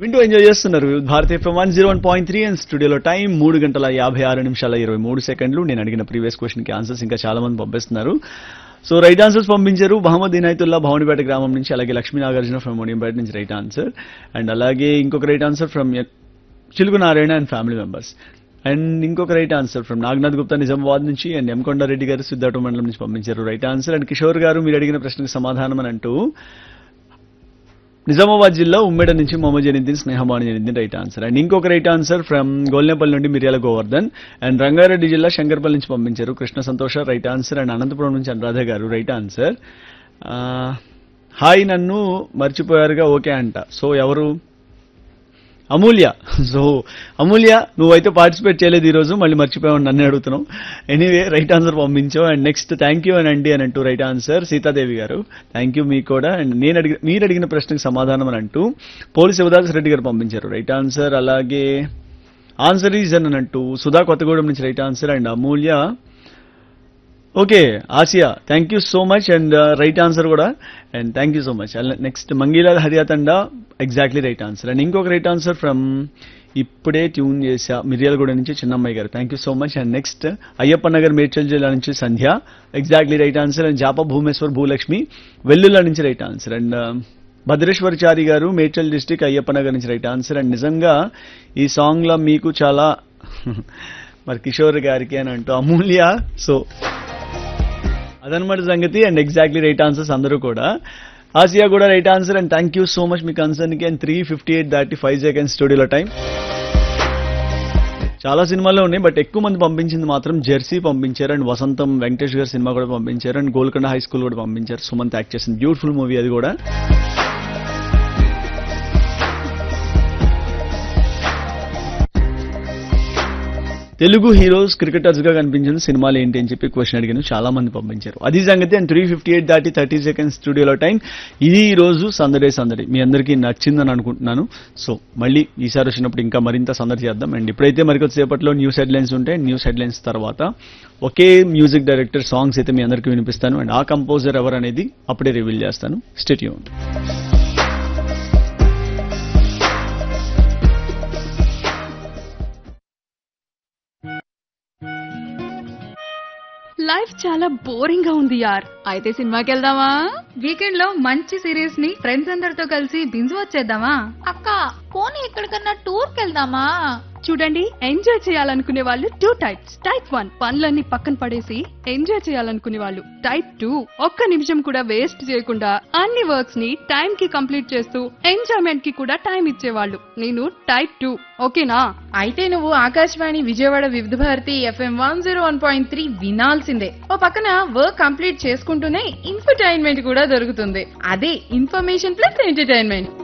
వింటూ ఎంజాయ్ చేస్తున్నారు భారతీయ FM one zero one point three and స్టూడియోలో టైం మూడు గంటల యాభై ఆరు నిమిషాల ఇరవై మూడు సెకండ్లు నేను అడిగిన ప్రీవియస్ క్వశ్చన్ కి ఆన్సర్స్ ఇంకా చాలా మంది పంపిస్తున్నారు సో రైట్ ఆన్సర్స్ పంపించారు మహమ్మద్ ఇనాయతుల్లా భవనిపేట గ్రామం నుంచి అలాగే లక్ష్మీ నాగార్జున ఫ్రమ్ మునియంపేట నుంచి రైట్ ఆన్సర్ అండ్ అలాగే ఇంకొక right answer from Chilugu Narayana and family members and ఇంకొక right answer from Naganath Gupta Nizamabad నుంచి అండ్ ఎం కొండారెడ్డి గారు సిద్ధార్థ మండలం నుంచి పంపించారు రైట్ ఆన్సర్ అండ్ కిషోర్ గారు మీరు అడిగిన ప్రశ్నకు సమాధానం అని అంటూ నిజామాబాద్ జిల్లా ఉమ్మేడ నుంచి మొహమ్మద్ జనిద్దీన్ స్నేహమాని జనిద్దీన్ రైట్ ఆన్సర్ అండ్ ఇంకొక రైట్ ఆన్సర్ ఫ్రమ్ గోల్నేపల్లి నుండి మిర్యాల గోవర్ధన్ అండ్ రంగారెడ్డి జిల్లా శంకర్పల్లి నుంచి పంపించారు కృష్ణ సంతోష రైట్ ఆన్సర్ అండ్ అనంతపురం నుంచి అనురాధ గారు రైట్ ఆన్సర్ ఆ, హాయ్ నన్ను మర్చిపోయారుగా ఓకే అంట సో ఎవరు అమూల్య సో అమూల్య నువ్వైతే పార్టిసిపేట్ చేయలేదు ఈ రోజు మళ్ళీ మర్చిపోయావు నన్ను అడుగుతున్నావు ఎనీవే రైట్ ఆన్సర్ పంపించావు అండ్ నెక్స్ట్ థ్యాంక్ యూ అని అండి అని అంటూ రైట్ ఆన్సర్ సీతాదేవి గారు థ్యాంక్ యూ మీకు కూడా అండ్ నేను అడిగి మీరు అడిగిన ప్రశ్నకు సమాధానం అని అంటూ పోలీస్ శివదాస్ రెడ్డి గారు పంపించారు రైట్ ఆన్సర్ అలాగే ఆన్సర్ ఈజ్ అని అంటూ సుధా కొత్తగూడెం నుంచి right answer and Amulya okay Asiya thank you so much and right answer కూడా and thank you so much next Mangilal Hariyathanda exactly right answer and ఇంకొక రైట్ ఆన్సర్ ఫ్రమ్ ఇప్పుడే ట్యూన్ చేశా మిర్యాలగూడ నుంచి చిన్నమ్మాయి గారు thank you so much and next Ayyappa Nagar Medchal జిల్లా నుంచి Sandhya exactly right answer and జాప భూమేశ్వర్ భూలక్ష్మి వెల్లుల్లా నుంచి రైట్ ఆన్సర్ అండ్ భద్రేశ్వరచారి గారు మేడ్చల్ డిస్టిక్ అయ్యప్ప నగర్ నుంచి రైట్ ఆన్సర్ అండ్ నిజంగా ఈ సాంగ్ లో మీకు చాలా మరి కిషోర్ గారికి అని అంటూ అమూల్య సో అదనమాట సంగతి అండ్ ఎగ్జాక్ట్లీ రైట్ ఆన్సర్స్ అందరూ కూడా ఆసియా కూడా right answer and thank you so much మీ కన్సర్న్ కి అండ్ త్రీ ఫిఫ్టీ ఎయిట్ దాటి ఫైవ్ సెకండ్స్ స్టూడియోలో టైం చాలా సినిమాల్లో ఉన్నాయి బట్ ఎక్కువ మంది పంపించింది మాత్రం జెర్సీ పంపించారు అండ్ వసంతం వెంకటేష్ గారి సినిమా కూడా పంపించారు అండ్ గోల్కొండ హై స్కూల్ కూడా పంపించారు సుమంత్ యాక్ట్ చేసిన బ్యూటిఫుల్ మూవీ అది కూడా తెలుగు హీరోస్ క్రికెటర్స్ గా కనిపించిన సినిమాలు ఏంటి అని చెప్పి క్వశ్చన్ అడిగాను చాలా మంది పంపించారు అది సంగతి అండ్ త్రీ ఫిఫ్టీ ఎయిట్ దాటి థర్టీ సెకండ్స్ స్టూడియోలో టైం ఇది ఈ రోజు సందడే సందడి మీ అందరికీ నచ్చిందని అనుకుంటున్నాను సో మళ్ళీ ఈసారి వచ్చినప్పుడు ఇంకా మరింత సందడి చేద్దాం అండ్ ఇప్పుడైతే మరికొద్దిసేపట్లో న్యూస్ హెడ్లైన్స్ ఉంటే న్యూస్ హెడ్లైన్స్ తర్వాత ఒకే మ్యూజిక్ డైరెక్టర్ సాంగ్స్ అయితే మీ అందరికీ వినిపిస్తాను అండ్ ఆ కంపోజర్ ఎవరు అనేది అప్పుడే రివీల్ చేస్తాను స్టేట్యూన్ లైఫ్ చాలా బోరింగ్ గా ఉంది యార్ అయితే సినిమాకి వెళ్దామా వీకెండ్ లో మంచి సిరీస్ ని ఫ్రెండ్స్ అందరితో కలిసి బింజు వచ్చేద్దామా అక్క పోనీ ఎక్కడికన్నా టూర్కి వెళ్దామా చూడండి ఎంజాయ్ చేయాలనుకునే వాళ్ళు టూ టైప్స్ టైప్ వన్ పనులన్నీ పక్కన పడేసి ఎంజాయ్ చేయాలనుకునే వాళ్ళు టైప్ టూ ఒక్క నిమిషం కూడా వేస్ట్ చేయకుండా అన్ని వర్క్స్ ని టైం కి కంప్లీట్ చేస్తూ ఎంజాయ్మెంట్ కి కూడా టైం ఇచ్చేవాళ్ళు నేను టైప్ టూ ఓకేనా అయితే నువ్వు Akashvani Vijayawada Vividh Bharati FM one zero one point three వినాల్సిందే ఓ పక్కన వర్క్ కంప్లీట్ చేసుకుంటూనే ఇన్ఫర్టైన్మెంట్ కూడా దొరుకుతుంది అదే ఇన్ఫర్మేషన్ ప్లస్ ఎంటర్టైన్మెంట్